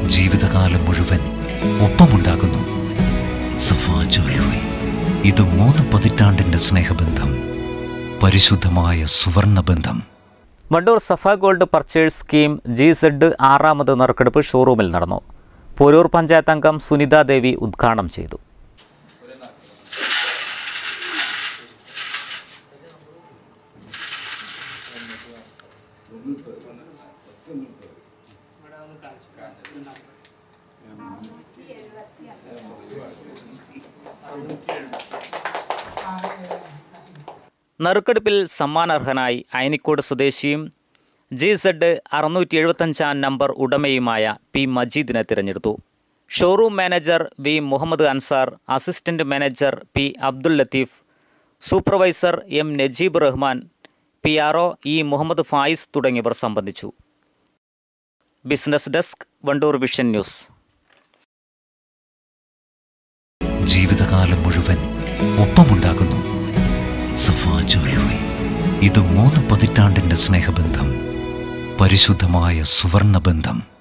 ജീവിതകാലം മുഴുവൻ ഒപ്പമുണ്ടാകുന്നു സഫാ ജ്വല്ലറി ഇത് മൂന്ന് പതിറ്റാണ്ടിന്റെ സ്നേഹബന്ധം പരിശുദ്ധമായ സുവർണബന്ധം Wandoor Safa gold purchase scheme G Z ആറാമത് നറുക്കെടുപ്പ് ഷോറൂമിൽ നടന്നു പോരൂർ പഞ്ചായത്ത് അംഗം സുനിതാ ദേവി ഉദ്ഘാടനം ചെയ്തു നറുക്കെടുപ്പിൽ സമ്മാനാർഹനായി അയനിക്കോട് സ്വദേശിയും ജി സെഡ് അറുന്നൂറ്റി എഴുപത്തഞ്ചാം നമ്പർ ഉടമയുമായ പി മജീദിനെ തിരഞ്ഞെടുത്തു showroom manager V Muhammad Ansar assistant manager P Abdul Latheef supervisor M Najeeb Rahman P R O E Muhammad Faiz തുടങ്ങിയവർ സംബന്ധിച്ചു business desk Wandoor vision news ജീവിതകാലം മുഴുവൻ ഒപ്പമുണ്ടാകുന്നു സഫാ ജ്വല്ലറി ഇത് മൂന്ന് പതിറ്റാണ്ടിന്റെ സ്നേഹബന്ധം പരിശുദ്ധമായ സുവർണബന്ധം